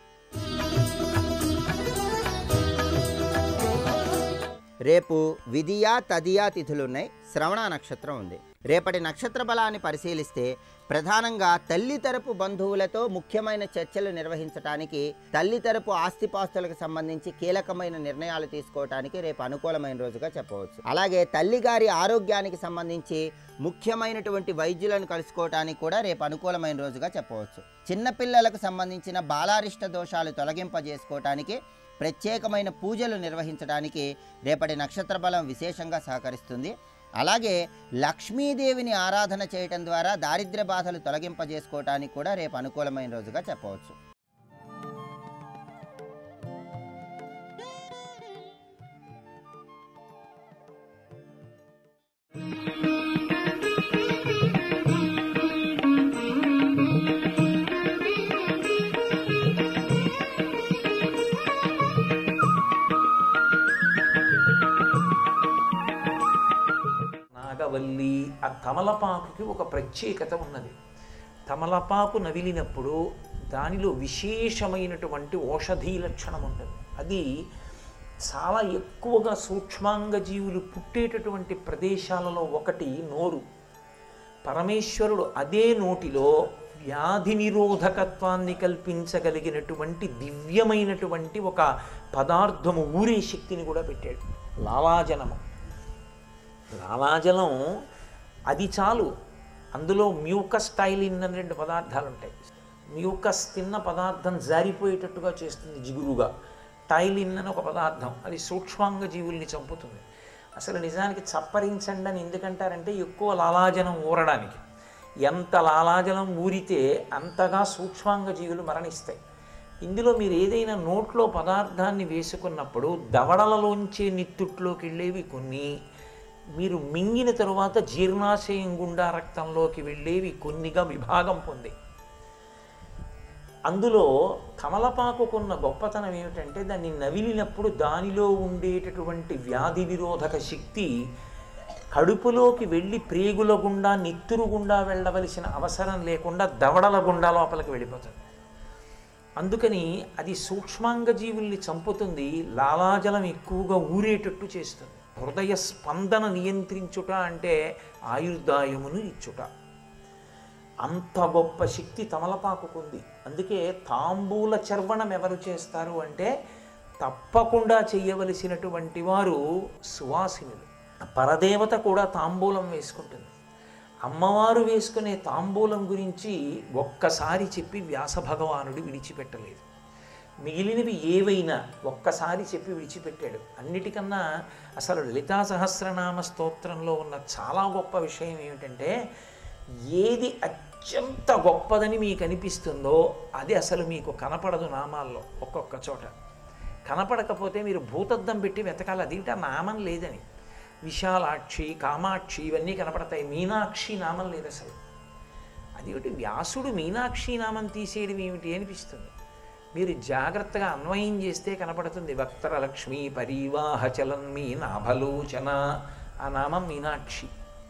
రేపు విధియా తదియా తిథులు ఉన్నాయి శ్రవణ నక్షత్రం ఉంది రేపటి నక్షత్ర బలాన్ని పరిశీలిస్తే ప్రధానంగా తల్లి తరపు బంధువులతో ముఖ్యమైన చర్చలు నిర్వహించడానికి తల్లి తరపు ఆస్తిపాస్తులకు సంబంధించి కీలకమైన నిర్ణయాలు తీసుకోవడానికి రేపు అనుకూలమైన రోజుగా చెప్పవచ్చు అలాగే తల్లిగారి ఆరోగ్యానికి సంబంధించి ముఖ్యమైనటువంటి వైద్యులను కలుసుకోవటానికి కూడా రేపు అనుకూలమైన రోజుగా చెప్పవచ్చు చిన్నపిల్లలకు సంబంధించిన బాలారిష్ట దోషాలు తొలగింపజేసుకోవటానికి ప్రత్యేకమైన పూజలు నిర్వహించడానికి రేపటి నక్షత్ర బలం విశేషంగా సహకరిస్తుంది అలాగే లక్ష్మీదేవిని ఆరాధన చేయటం ద్వారా దారిద్ర్య బాధలు తొలగింపజేసుకోవటానికి కూడా రేపు అనుకూలమైన రోజుగా చెప్పవచ్చు నాగవల్లి ఆ తమలపాకుకి ఒక ప్రత్యేకత ఉన్నది తమలపాకు నవిలినప్పుడు దానిలో విశేషమైనటువంటి ఔషధీ లక్షణం ఉంటుంది అది చాలా ఎక్కువగా సూక్ష్మాంగ జీవులు పుట్టేటటువంటి ప్రదేశాలలో ఒకటి నోరు పరమేశ్వరుడు అదే నోటిలో వ్యాధి నిరోధకత్వాన్ని కల్పించగలిగినటువంటి దివ్యమైనటువంటి ఒక పదార్థము ఊరే శక్తిని కూడా పెట్టాడు లాలాజనము లాలాజలం అది చాలు అందులో మ్యూకస్ టైలిన్ అని రెండు పదార్థాలు ఉంటాయి మ్యూకస్ తిన్న పదార్థం జారిపోయేటట్టుగా చేస్తుంది జిగురుగా టైలిన్ అని ఒక పదార్థం అది సూక్ష్మాంగ జీవుల్ని చంపుతుంది అసలు నిజానికి చప్పరించండి అని ఎందుకంటారంటే ఎక్కువ లాలాజనం ఊరడానికి ఎంత లాలాజలం ఊరితే అంతగా సూక్ష్మాంగ జీవులు మరణిస్తాయి ఇందులో మీరు ఏదైనా నోట్లో పదార్థాన్ని వేసుకున్నప్పుడు దవడలలోంచే నిత్తుట్లోకి వెళ్ళేవి కొన్ని మీరు మింగిన తరువాత జీర్ణాశయం గుండా రక్తంలోకి వెళ్ళేవి కొన్నిగా విభాగం పొంది అందులో కమలపాకుకున్న గొప్పతనం ఏమిటంటే దాన్ని నవిలినప్పుడు దానిలో ఉండేటటువంటి వ్యాధి నిరోధక శక్తి కడుపులోకి వెళ్ళి ప్రేగుల గుండా నిత్తురు గుండా వెళ్ళవలసిన అవసరం లేకుండా దవడల గుండా లోపలికి వెళ్ళిపోతుంది అందుకని అది సూక్ష్మాంగ జీవుల్ని చంపుతుంది లాలాజలం ఎక్కువగా ఊరేటట్టు చేస్తుంది హృదయ స్పందన నియంత్రించుట అంటే ఆయుర్దాయమును ఇచ్చుట అంత గొప్ప శక్తి తమలపాకుకుంది అందుకే తాంబూల చర్వణం ఎవరు చేస్తారు అంటే తప్పకుండా చెయ్యవలసినటువంటి వారు సువాసినులు పరదేవత కూడా తాంబూలం వేసుకుంటుంది అమ్మవారు వేసుకునే తాంబూలం గురించి ఒక్కసారి చెప్పి వ్యాస భగవానుడు విడిచిపెట్టలేదు మిగిలినవి ఏవైనా ఒక్కసారి చెప్పి విడిచిపెట్టాడు అన్నిటికన్నా అసలు లలితా సహస్రనామ స్తోత్రంలో ఉన్న చాలా గొప్ప విషయం ఏమిటంటే ఏది అత్యంత గొప్పదని మీకు అనిపిస్తుందో అది అసలు మీకు కనపడదు నామాల్లో ఒక్కొక్క చోట కనపడకపోతే మీరు భూతద్దం పెట్టి వెతకాలి అదేంటి ఆ నామం లేదని విశాలాక్షి కామాక్షి ఇవన్నీ కనపడతాయి మీనాక్షి నామం లేదు అసలు అదేమిటి వ్యాసుడు మీనాక్షి నామం తీసేయడం ఏమిటి అనిపిస్తుంది మీరు జాగ్రత్తగా అన్వయం చేస్తే కనపడుతుంది వక్తర లక్ష్మి పరివాహ చలన్ మీ నాభలోచన ఆ నామం మీనాక్షి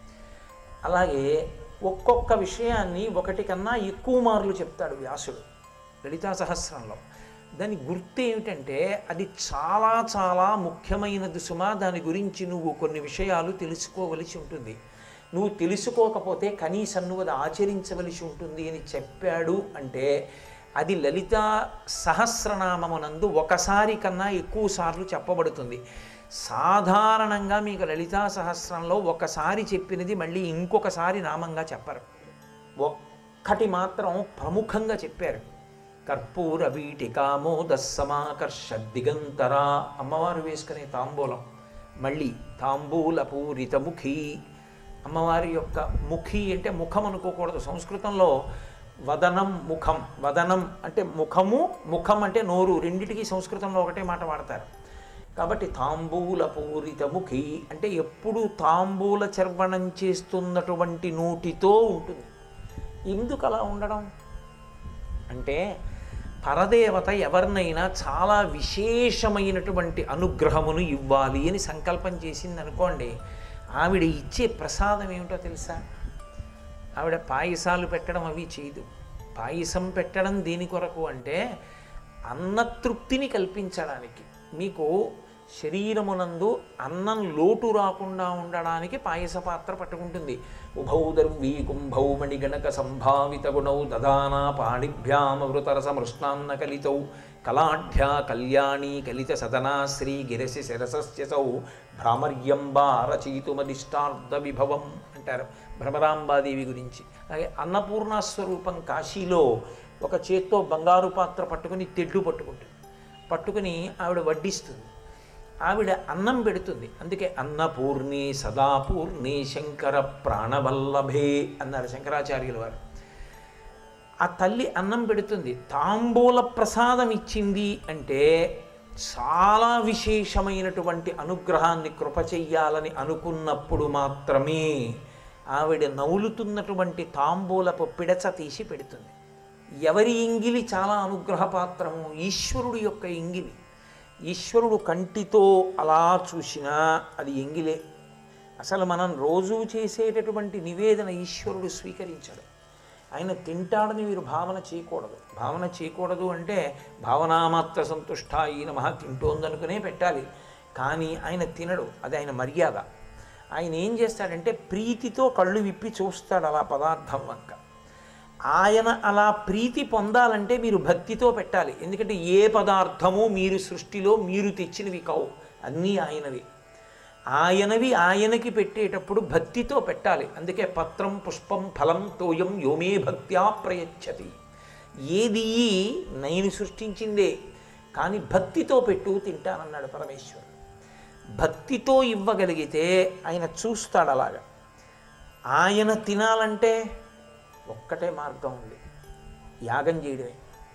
అలాగే ఒక్కొక్క విషయాన్ని ఒకటి కన్నా ఎక్కువ మార్లు చెప్తాడు వ్యాసుడు లలితా సహస్రంలో దాని గుర్తు ఏమిటంటే అది చాలా చాలా ముఖ్యమైనది సుమా దాని గురించి నువ్వు కొన్ని విషయాలు తెలుసుకోవలసి ఉంటుంది నువ్వు తెలుసుకోకపోతే కనీసం నువ్వు అది ఆచరించవలసి ఉంటుంది అని చెప్పాడు అంటే అది లలిత సహస్రనామమునందు ఒకసారి కన్నా ఎక్కువ సార్లు చెప్పబడుతుంది సాధారణంగా మీకు లలితా సహస్రంలో ఒకసారి చెప్పినది మళ్ళీ ఇంకొకసారి నామంగా చెప్పరు ఒక్కటి మాత్రం ప్రముఖంగా చెప్పారు కర్పూర వీటికామోద సమాకర్ష దిగంతరా అమ్మవారు వేసుకునే తాంబూలం మళ్ళీ తాంబూల పూరిత ముఖి అమ్మవారి యొక్క ముఖి అంటే ముఖం అనుకోకూడదు సంస్కృతంలో వదనం ముఖం వదనం అంటే ముఖము ముఖం అంటే నోరు రెండిటికి సంస్కృతంలో ఒకటే మాట వాడతారు కాబట్టి తాంబూల పూరిత ముఖి అంటే ఎప్పుడు తాంబూల చర్వణం చేస్తున్నటువంటి నోటితో ఉంటుంది ఎందుకు అలా ఉండడం అంటే పరదేవత ఎవరినైనా చాలా విశేషమైనటువంటి అనుగ్రహమును ఇవ్వాలి అని సంకల్పం చేసింది అనుకోండి ఆవిడ ఇచ్చే ప్రసాదం ఏమిటో తెలుసా ఆవిడ పాయసాలు పెట్టడం అవి చేయదు పాయసం పెట్టడం దేని కొరకు అంటే అన్నతృప్తిని కల్పించడానికి మీకు శరీరమునందు అన్నం లోటు రాకుండా ఉండడానికి పాయస పాత్ర పట్టుకుంటుంది ఉభౌ దర్వీ కుంభౌ మణిగణక సంభావిత గుణౌ దదానా పాణిభ్యామృతరస మృష్ణాన్న కలితౌ కలాఢ్యా కళ్యాణీ కలిత సదనా శ్రీ గిరసి శిరసస్యసౌ భ్రామర్యంబా రచయితుమదిష్టార్థ విభవం అంటారు భ్రమరాంబాదేవి గురించి అలాగే అన్నపూర్ణ స్వరూపం కాశీలో ఒక చేత్తో బంగారు పాత్ర పట్టుకుని తెడ్డు పట్టుకుంటుంది పట్టుకుని ఆవిడ వడ్డిస్తుంది ఆవిడ అన్నం పెడుతుంది అందుకే అన్నపూర్ణి సదాపూర్ణి శంకర ప్రాణవల్లభే అన్నారు శంకరాచార్యుల వారు ఆ తల్లి అన్నం పెడుతుంది తాంబూల ప్రసాదం ఇచ్చింది అంటే చాలా విశేషమైనటువంటి అనుగ్రహాన్ని కృప చెయ్యాలని అనుకున్నప్పుడు మాత్రమే ఆవిడ నవ్వులుతున్నటువంటి తాంబూలపు పిడచ తీసి పెడుతుంది ఎవరి ఇంగిలి చాలా అనుగ్రహపాత్రము ఈశ్వరుడు యొక్క ఇంగిలి ఈశ్వరుడు కంటితో అలా చూసినా అది ఎంగిలే అసలు మనం రోజూ చేసేటటువంటి నివేదన ఈశ్వరుడు స్వీకరించడు ఆయన తింటాడని మీరు భావన చేయకూడదు భావన చేయకూడదు అంటే భావనామాత్ర సంతుష్ట ఈయన మహా తింటోందనుకునే పెట్టాలి కానీ ఆయన తినడు అది ఆయన మర్యాద ఆయన ఏం చేస్తాడంటే ప్రీతితో కళ్ళు విప్పి చూస్తాడు అలా పదార్థం వంక ఆయన అలా ప్రీతి పొందాలంటే మీరు భక్తితో పెట్టాలి ఎందుకంటే ఏ పదార్థము మీరు సృష్టిలో మీరు తెచ్చినవి కావు అన్నీ ఆయనవి ఆయనవి ఆయనకి పెట్టేటప్పుడు భక్తితో పెట్టాలి అందుకే పత్రం పుష్పం ఫలం తోయం యోమే భక్త్యా ప్రయచ్చతి ఏది నేను సృష్టించిందే కానీ భక్తితో పెట్టు తింటానన్నాడు పరమేశ్వరుడు భక్తితో ఇవ్వగలిగితే ఆయన చూస్తాడు అలాగా ఆయన తినాలంటే ఒక్కటే మార్గం ఉంది యాగం చేయడమే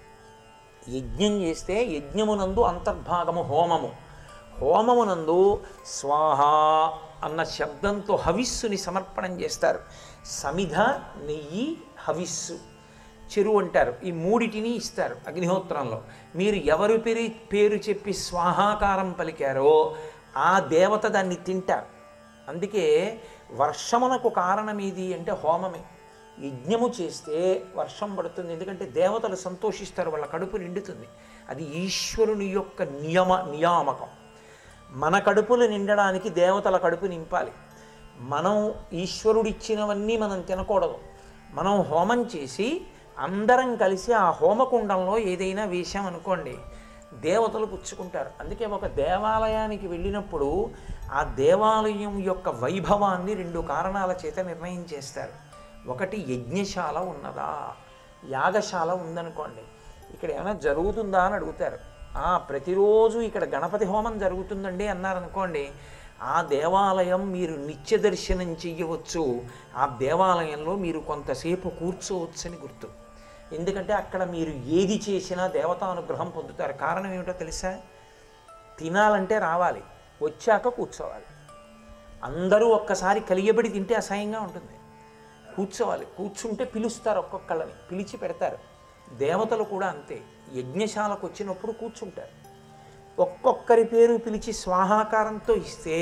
యజ్ఞం చేస్తే యజ్ఞమునందు అంతర్భాగము హోమము హోమమునందు స్వాహ అన్న శబ్దంతో హవిస్సుని సమర్పణం చేస్తారు సమిధ నెయ్యి హవిస్సు చెరువు అంటారు ఈ మూడిటిని ఇస్తారు అగ్నిహోత్రంలో మీరు ఎవరి పేరు పేరు చెప్పి స్వాహాకారం పలికారో ఆ దేవత దాన్ని తింటారు అందుకే వర్షమునకు కారణం ఏది అంటే హోమమే యజ్ఞము చేస్తే వర్షం పడుతుంది ఎందుకంటే దేవతలు సంతోషిస్తారు వాళ్ళ కడుపు నిండుతుంది అది ఈశ్వరుని యొక్క నియమ నియామకం మన కడుపులు నిండడానికి దేవతల కడుపు నింపాలి మనం ఈశ్వరుడిచ్చినవన్నీ మనం తినకూడదు మనం హోమం చేసి అందరం కలిసి ఆ హోమకుండంలో ఏదైనా వేశాం అనుకోండి దేవతలు పుచ్చుకుంటారు అందుకే ఒక దేవాలయానికి వెళ్ళినప్పుడు ఆ దేవాలయం యొక్క వైభవాన్ని రెండు కారణాల చేత నిర్ణయం చేస్తారు ఒకటి యజ్ఞశాల ఉన్నదా యాగశాల ఉందనుకోండి ఇక్కడ ఏమైనా జరుగుతుందా అని అడుగుతారు "ఆ, ప్రతిరోజు ఇక్కడ గణపతి హోమం జరుగుతుందండి అన్నారనుకోండి ఆ దేవాలయం మీరు నిత్య దర్శనం చెయ్యవచ్చు ఆ దేవాలయంలో మీరు కొంతసేపు కూర్చోవచ్చని గుర్తు ఎందుకంటే అక్కడ మీరు ఏది చేసినా దేవతానుగ్రహం పొందుతారు కారణం ఏమిటో తెలుసా తినాలంటే రావాలి వచ్చాక కూర్చోవాలి అందరూ ఒక్కసారి కలియబడి తింటే అసహ్యంగా ఉంటుంది కూర్చోవాలి కూర్చుంటే పిలుస్తారు ఒక్కొక్కళ్ళని పిలిచి పెడతారు దేవతలు కూడా అంతే యజ్ఞశాలకు వచ్చినప్పుడు కూర్చుంటారు ఒక్కొక్కరి పేరు పిలిచి స్వాహాకారంతో ఇస్తే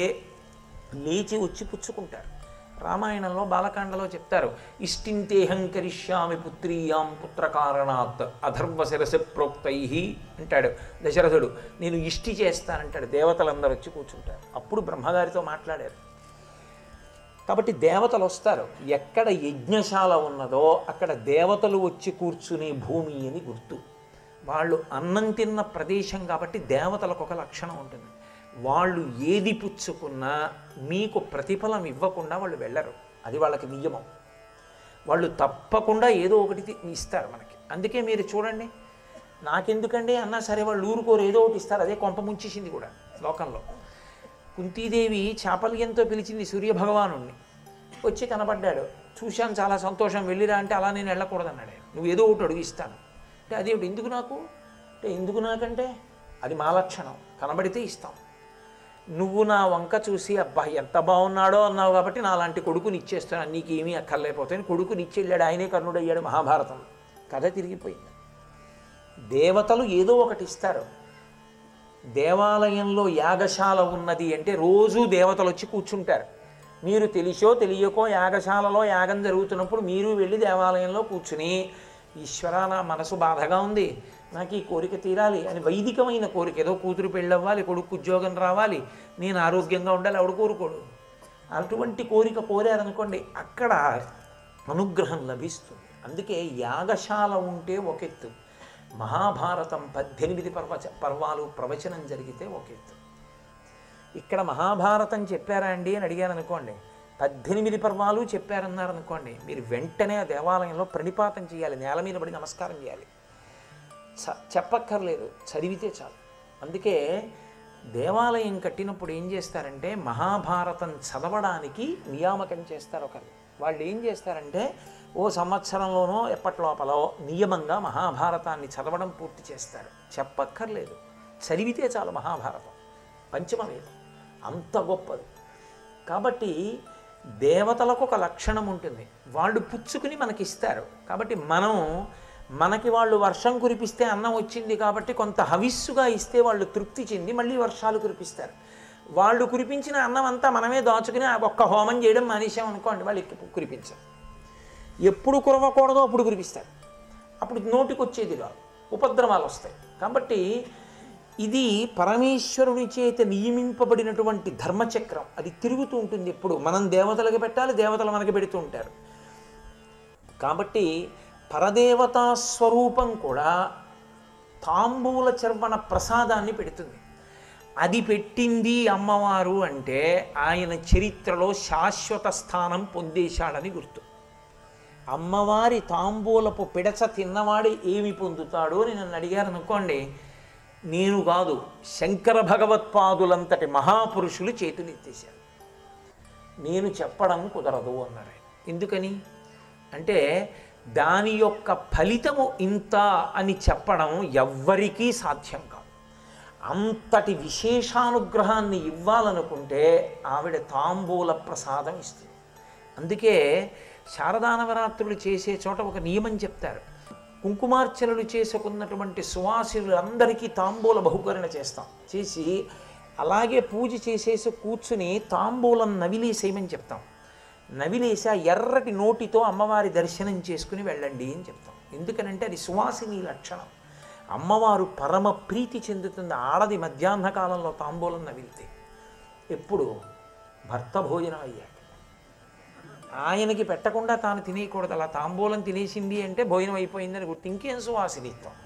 లేచి వచ్చి పుచ్చుకుంటారు రామాయణంలో బాలకాండలో చెప్తారు ఇష్టింతేహం కరిష్యామి పుత్రీయాం పుత్రకారణాత్ అధర్వ శిరసి ప్రోక్తై అంటాడు దశరథుడు నేను ఇష్టి చేస్తానంటాడు దేవతలందరూ వచ్చి కూర్చుంటారు అప్పుడు బ్రహ్మగారితో మాట్లాడారు కాబట్టి దేవతలు వస్తారు ఎక్కడ యజ్ఞశాల ఉన్నదో అక్కడ దేవతలు వచ్చి కూర్చునే భూమి అని గుర్తు వాళ్ళు అన్నం తిన్న ప్రదేశం కాబట్టి దేవతలకు ఒక లక్షణం ఉంటుంది వాళ్ళు ఏది పుచ్చుకున్నా మీకు ప్రతిఫలం ఇవ్వకుండా వాళ్ళు వెళ్ళరు అది వాళ్ళకి నియమం వాళ్ళు తప్పకుండా ఏదో ఒకటి తి- ఇస్తారు మనకి అందుకే మీరు చూడండి నాకెందుకండి అన్నా సరే వాళ్ళు ఊరుకోరు ఏదో ఒకటి ఇస్తారు అదే కొంప ముంచేసింది కూడా లోకంలో కుంతీదేవి చాపల్యంతో పిలిచింది సూర్యభగవాను వచ్చి కనబడ్డాడు చూశాను చాలా సంతోషం వెళ్ళిరా అంటే అలా నేను వెళ్ళకూడదన్నాడు ఆయన. నువ్వు ఏదో ఒకటి అడుగు ఇస్తాను అంటే అదేమిటి ఎందుకు నాకు అంటే ఎందుకు నాకంటే అది మా లక్షణం కనబడితే ఇస్తాం నువ్వు నా వంక చూసి అబ్బా ఎంత బాగున్నాడో అన్నావు కాబట్టి నా లాంటి కొడుకుని ఇచ్చేస్తున్నాను నీకేమీ అక్కర్లేకపోతాను కొడుకుని ఇచ్చెళ్ళాడు ఆయనే కర్ణుడయ్యాడు మహాభారతం కథ తిరిగిపోయింది దేవతలు ఏదో ఒకటి ఇస్తారు దేవాలయంలో యాగశాల ఉన్నది అంటే రోజు దేవతలు వచ్చి కూర్చుంటారు మీరు తెలిసో తెలియకో యాగశాలలో యాగం జరుగుతున్నప్పుడు మీరు వెళ్ళి దేవాలయంలో కూర్చుని ఈశ్వర నా మనసు బాధగా ఉంది నాకు ఈ కోరిక తీరాలి అని వైదికమైన కోరిక ఏదో కూతురు పెళ్ళవ్వాలి కొడుకు ఉద్యోగం రావాలి నేను ఆరోగ్యంగా ఉండాలి ఆవిడ కోరుకోడు అటువంటి కోరిక కోరారనుకోండి అక్కడ అనుగ్రహం లభిస్తుంది అందుకే యాగశాల ఉంటే ఒక ఎత్తు మహాభారతం పద్దెనిమిది పర్వచ పర్వాలు ప్రవచనం జరిగితే ఒక ఎత్తు ఇక్కడ మహాభారతం చెప్పారా అండి అని అడిగారు అనుకోండి పద్దెనిమిది పర్వాలు చెప్పారన్నారు అనుకోండి మీరు వెంటనే ఆ దేవాలయంలో ప్రణిపాతం చేయాలి నేల మీద పడి నమస్కారం చేయాలి చ- చెప్పక్కర్లేదు చదివితే చాలు అందుకే దేవాలయం కట్టినప్పుడు ఏం చేస్తారంటే మహాభారతం చదవడానికి నియామకం చేస్తారు ఒకరు వాళ్ళు ఏం చేస్తారంటే ఓ సంవత్సరంలోనో ఎప్పటి లోపలో నియమంగా మహాభారతాన్ని చదవడం పూర్తి చేస్తారు చెప్పక్కర్లేదు చదివితే చాలు మహాభారతం పంచమవేదం అంత గొప్పది కాబట్టి దేవతలకు ఒక లక్షణం ఉంటుంది వాళ్ళు పుచ్చుకుని మనకిస్తారు కాబట్టి మనం మనకి వాళ్ళు వర్షం కురిపిస్తే అన్నం వచ్చింది కాబట్టి కొంత హవిస్సుగా ఇస్తే వాళ్ళు తృప్తి చెంది మళ్ళీ వర్షాలు కురిపిస్తారు వాళ్ళు కురిపించిన అన్నం అంతా మనమే దాచుకుని ఆ ఒక్క హోమం చేయడం మానేసాం అనుకోండి వాళ్ళు ఎక్కి కురిపించరు ఎప్పుడు కురవకూడదో అప్పుడు కురిపిస్తారు అప్పుడు నోటికి వచ్చేది రాదు ఉపద్రవాలు వస్తాయి కాబట్టి ఇది పరమేశ్వరుని చేత నియమింపబడినటువంటి ధర్మచక్రం అది తిరుగుతూ ఉంటుంది ఎప్పుడు మనం దేవతలకు పెట్టాలి దేవతలు మనకి పెడుతూ ఉంటారు కాబట్టి పరదేవతా స్వరూపం కూడా తాంబూల చర్వణ ప్రసాదాన్ని పెడుతుంది అది పెట్టింది అమ్మవారు అంటే ఆయన చరిత్రలో శాశ్వత స్థానం పొందేశాడని గుర్తు అమ్మవారి తాంబూలపు పిడచ తిన్నవాడు ఏమి పొందుతాడు అని నన్ను అడిగారు అనుకోండి నేను కాదు శంకర భగవత్పాదులంతటి మహాపురుషులు చేతులెత్తేశారు నేను చెప్పడం కుదరదు అన్నారు ఆయన. ఎందుకని అంటే దాని యొక్క ఫలితము ఇంత అని చెప్పడం ఎవ్వరికీ సాధ్యం కాదు అంతటి విశేషానుగ్రహాన్ని ఇవ్వాలనుకుంటే ఆవిడ తాంబూల ప్రసాదం ఇస్తుంది అందుకే శారదానవరాత్రులు చేసే చోట ఒక నియమం చెప్తారు కుంకుమార్చనలు చేసుకున్నటువంటి సువాసులందరికీ తాంబూల బహుకరణ చేస్తాం చేసి అలాగే పూజ చేసేసి కూర్చుని తాంబూలం నవిలేసేయమని చెప్తాం నవిలేసి ఆ ఎర్రటి నోటితో అమ్మవారి దర్శనం చేసుకుని వెళ్ళండి అని చెప్తాం ఎందుకనంటే అది సువాసిని లక్షణం అమ్మవారు పరమ ప్రీతి చెందుతుంది ఆడది మధ్యాహ్న కాలంలో తాంబూలం నవిలితే ఎప్పుడు భర్త భోజనం అయ్యాక ఆయనకి పెట్టకుండా తాను తినేయకూడదు అలా తాంబూలం తినేసింది అంటే భోజనం అయిపోయిందని గుర్తు ఇంకేం సువాసినిత్వం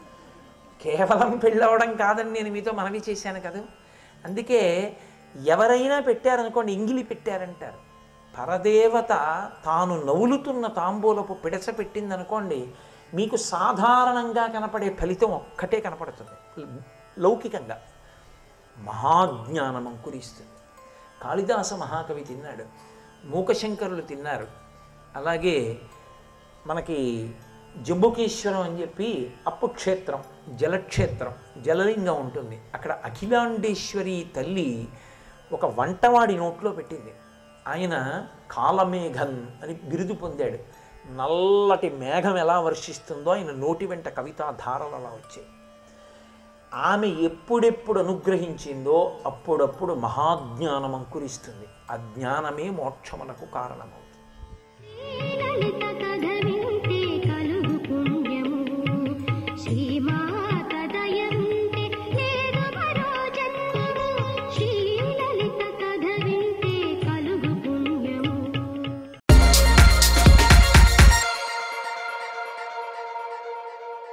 కేవలం పెళ్ళవడం కాదని నేను మీతో మనవి చేశాను కదా అందుకే ఎవరైనా పెట్టారనుకోండి ఇంగిలి పెట్టారంటారు పరదేవత తాను నవ్వులుతున్న తాంబూలపు పిడచ పెట్టిందనుకోండి మీకు సాధారణంగా కనపడే ఫలితం ఒక్కటే కనపడుతుంది లౌకికంగా మహాజ్ఞానం అంకురిస్తుంది కాళిదాస మహాకవి తిన్నాడు మూకశంకరులు తిన్నారు అలాగే మనకి జంబుకేశ్వరం అని చెప్పి అప్పు క్షేత్రం జలక్షేత్రం జలలింగం ఉంటుంది అక్కడ అఖిలాండేశ్వరి తల్లి ఒక వంటవాడి నోట్లో పెట్టింది ఆయన కాలమేఘన్ అని బిరుదు పొందాడు నల్లటి మేఘం ఎలా వర్షిస్తుందో ఆయన నోటి వెంట కవితా ధారలు అలా వచ్చాయి ఆమె ఎప్పుడెప్పుడు అనుగ్రహించిందో అప్పుడప్పుడు మహాజ్ఞానం అంకురిస్తుంది ఆ జ్ఞానమే మోక్షమునకు కారణము